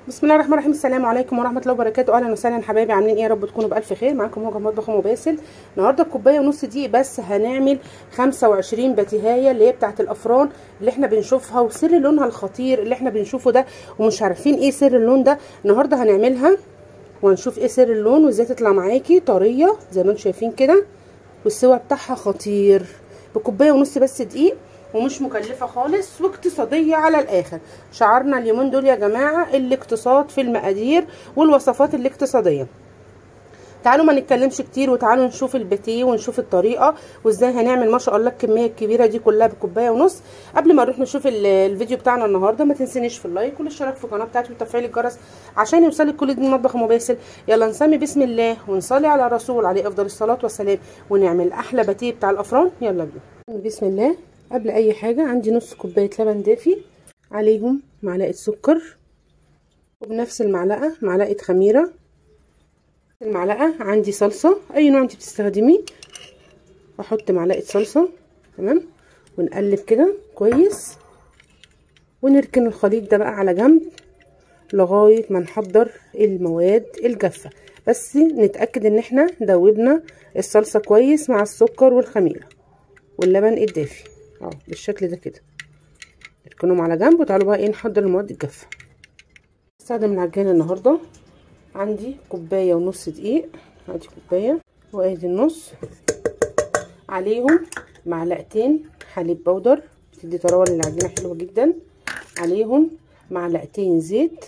بسم الله الرحمن الرحيم السلام عليكم ورحمه الله وبركاته اهلا وسهلا حبايبي عاملين ايه يا رب تكونوا بالف خير معاكم هوجه مطبخ ام باسل النهارده كوبايه ونص دقيق بس هنعمل 25 بتيهايه اللي هي بتاعه الافران اللي احنا بنشوفها وسر لونها الخطير اللي احنا بنشوفه ده ومش عارفين ايه سر اللون ده النهارده هنعملها وهنشوف ايه سر اللون وازاي تطلع معاكي طريه زي ما انتم شايفين كده والسوا بتاعها خطير بكوبايه ونص بس دقيق ومش مكلفه خالص واقتصاديه على الاخر شعارنا اليومين دول يا جماعه الاقتصاد في المقادير والوصفات الاقتصاديه تعالوا ما نتكلمش كتير وتعالوا نشوف الباتيه ونشوف الطريقه وازاي هنعمل ما شاء الله الكميه الكبيره دي كلها بكوبايه ونص قبل ما نروح نشوف الفيديو بتاعنا النهارده ما تنسينيش في اللايك والاشتراك في القناه بتاعتي وتفعيل الجرس عشان يوصلك كل جديد مطبخ مباسل يلا نسمي بسم الله ونصلي على الرسول عليه افضل الصلاه والسلام ونعمل احلى باتيه بتاع الافران يلا بينا بسم الله قبل اي حاجه عندي نص كوبايه لبن دافي عليهم معلقه سكر وبنفس المعلقه معلقه خميره المعلقه عندي صلصه اي نوع انت بتستخدميه واحط معلقه صلصه تمام ونقلب كده كويس ونركن الخليط ده بقى على جنب لغايه ما نحضر المواد الجافه بس نتاكد ان احنا دوبنا الصلصه كويس مع السكر والخميره واللبن الدافي اهو بالشكل ده كده نركنهم على جنب وتعالوا بقى ايه نحضر المواد الجافه استخدم العجانه النهارده عندي كوبايه ونص دقيق ادي كوبايه وادي النص عليهم معلقتين حليب بودر بتدي طراوه للعجينه حلوه جدا عليهم معلقتين زيت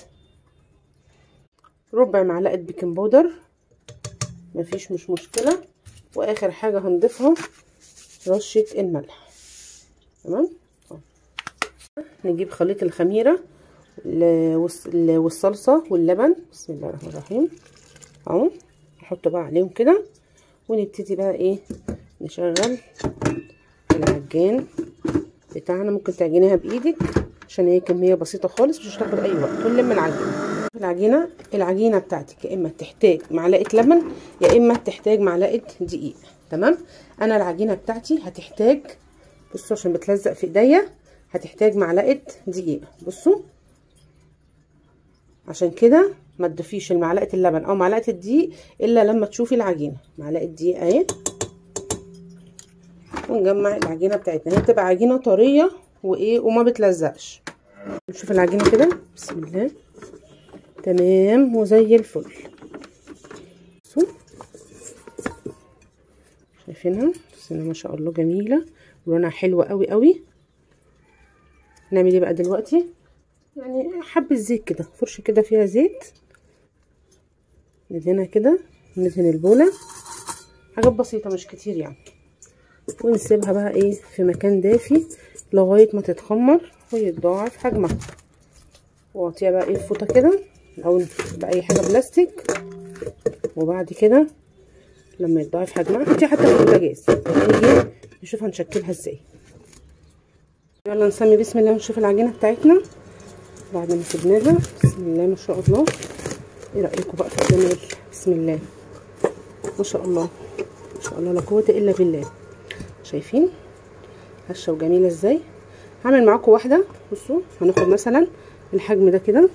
ربع معلقه بيكنج باودر مفيش مش مشكله واخر حاجه هنضيفها رشه الملح تمام نجيب خليط الخميره والصلصه واللبن بسم الله الرحمن الرحيم اهو نحط بقى عليهم كده ونبتدي بقى ايه نشغل العجان بتاعنا ممكن تعجنيها بايدك عشان هي كميه بسيطه خالص مش هتاخد اي وقت ونلم العجينه العجينه العجينه بتاعتك يا اما تحتاج معلقه لبن يا اما تحتاج معلقه دقيق تمام انا العجينه بتاعتي هتحتاج بصوا عشان بتلزق في ايديا هتحتاج معلقه دقيق بصوا عشان كده ما تضيفيش معلقه اللبن او معلقه الدقيق الا لما تشوفي العجينه معلقه دقيق اهي ونجمع العجينه بتاعتنا هي بتبقى عجينه طريه وايه وما بتلزقش نشوف العجينه كده بسم الله تمام وزي الفل بصوا شايفينها بس ما شاء الله جميله ولونها حلو قوي قوي نعمل ايه بقى دلوقتي يعني حبه زيت كده فرشه كده فيها زيت ندهنها كده ندهن البوله حاجات بسيطه مش كتير يعني ونسيبها بقى ايه في مكان دافي لغايه ما تتخمر ويتضاعف حجمها واغطيها بقى ايه فوطه كده او باي حاجه بلاستيك وبعد كده لما يتضاعف حجمها دي حتى في البوتاجاز نيجي نشوف هنشكلها ازاي يلا نسمي بسم الله ونشوف العجينه بتاعتنا بعد ما سيبناها بسم الله ما شاء الله ايه رايكم بقى في الجمال بسم الله ما شاء الله ما شاء الله لا قوه الا بالله شايفين هشه وجميله ازاي هعمل معاكم واحده بصوا هناخد مثلا الحجم ده كده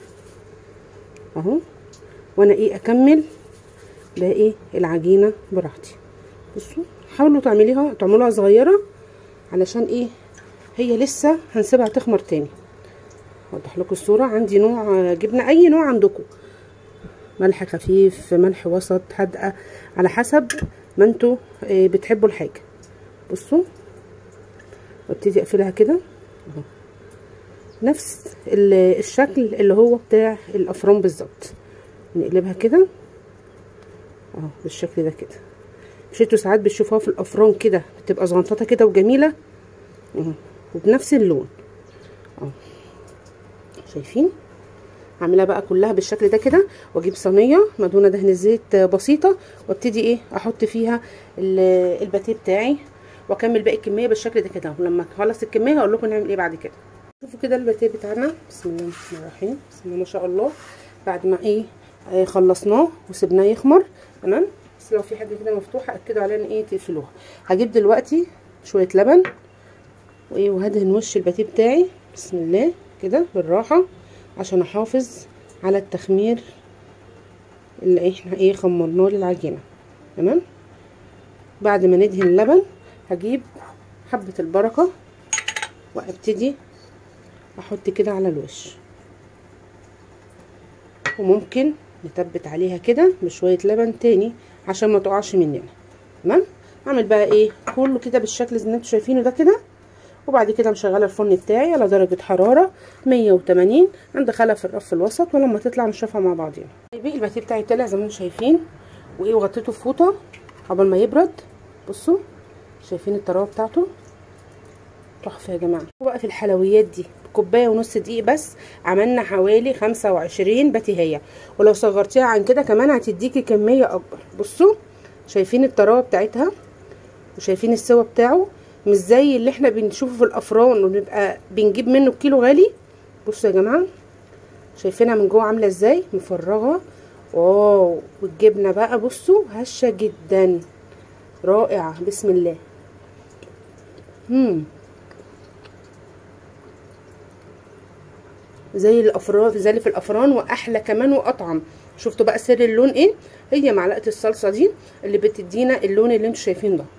اهو وانا ايه اكمل باقي العجينه براحتي بصوا حاولوا تعمليها تعملوها صغيره علشان ايه هي لسه هنسيبها تخمر تاني اوضح لكم الصوره عندي نوع جبنه اي نوع عندكم ملح خفيف ملح وسط حادقه على حسب ما انتوا بتحبوا الحاجه بصوا وابتدي اقفلها كده اهو نفس الشكل اللي هو بتاع الافران بالظبط نقلبها كده اهو بالشكل ده كده مش انتوا ساعات بتشوفوها في الافران كده بتبقى زغنططه كده وجميله اهو وبنفس اللون اهو شايفين هعملها بقى كلها بالشكل ده كده واجيب صينيه مدهونه دهن زيت بسيطه وابتدي ايه احط فيها الباتيه بتاعي واكمل باقي الكميه بالشكل ده كده ولما اخلص الكميه هقول لكم نعمل ايه بعد كده شوفوا كده الباتيه بتاعنا بسم الله الرحمن الرحيم بسم الله ما شاء الله بعد ما ايه آه خلصناه وسبناه يخمر تمام بس لو في حاجه كده مفتوحه اكدوا عليها ان ايه تقفلوها هجيب دلوقتي شويه لبن وايه وهدهن وش الباتيه بتاعي بسم الله كده بالراحه عشان احافظ على التخمير اللي احنا ايه خمرناه للعجينه تمام بعد ما ندهن اللبن هجيب حبه البركه وابتدي احط كده على الوش وممكن نثبت عليها كده بشويه لبن تاني عشان ما تقعش مننا تمام اعمل بقى ايه كله كده بالشكل اللي انتوا شايفينه ده كده وبعد كده مشغله الفرن بتاعي على درجه حراره 180 ندخلها في الرف الوسط ولما تطلع نشوفها مع بعضينا طيب الباتيه بتاعي طلع زي ما انتم شايفين وايه وغطيته في فوطه قبل ما يبرد بصوا شايفين الطراوه بتاعته تحفه يا جماعه وبقى في الحلويات دي كوبايه ونص دقيق بس عملنا حوالي 25 باتيهيه ولو صغرتيها عن كده كمان هتديكي كميه اكبر بصوا شايفين الطراوه بتاعتها وشايفين السوا بتاعه مش زي اللي احنا بنشوفه في الافران ونبقى بنجيب منه الكيلو غالي بصوا يا جماعه شايفينها من جوه عامله ازاي مفرغه واو والجبنه بقى بصوا هشه جدا رائعه بسم الله امم زي الافران زي اللي في الافران واحلى كمان واطعم شفتوا بقى سر اللون ايه هي معلقه الصلصه دي اللي بتدينا اللون اللي انتوا شايفينه ده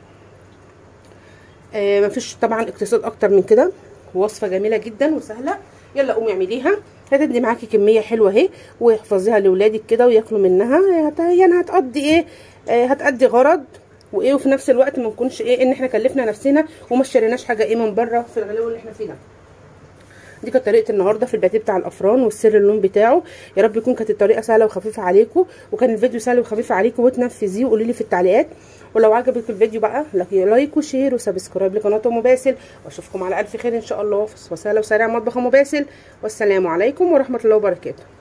آه مفيش طبعا اقتصاد اكتر من كده وصفه جميله جدا وسهله يلا قومي اعمليها هتدي معاكي كميه حلوه اهي واحفظيها لاولادك كده وياكلوا منها هت... يعني هتقضي ايه آه هتقضي غرض وايه وفي نفس الوقت ما نكونش ايه ان احنا كلفنا نفسنا وما اشتريناش حاجه ايه من بره في الغلو اللي احنا فيه ده دي كانت طريقه النهارده في الباتيه بتاع الافران والسر اللون بتاعه يا رب يكون كانت الطريقه سهله وخفيفه عليكم وكان الفيديو سهل وخفيف عليكم وتنفذيه وقولي لي في التعليقات ولو عجبك الفيديو بقى لايك وشير وسبسكرايب لقناه ام باسل واشوفكم على الف خير ان شاء الله في وسهلا وسريع مطبخ ام باسل والسلام عليكم ورحمه الله وبركاته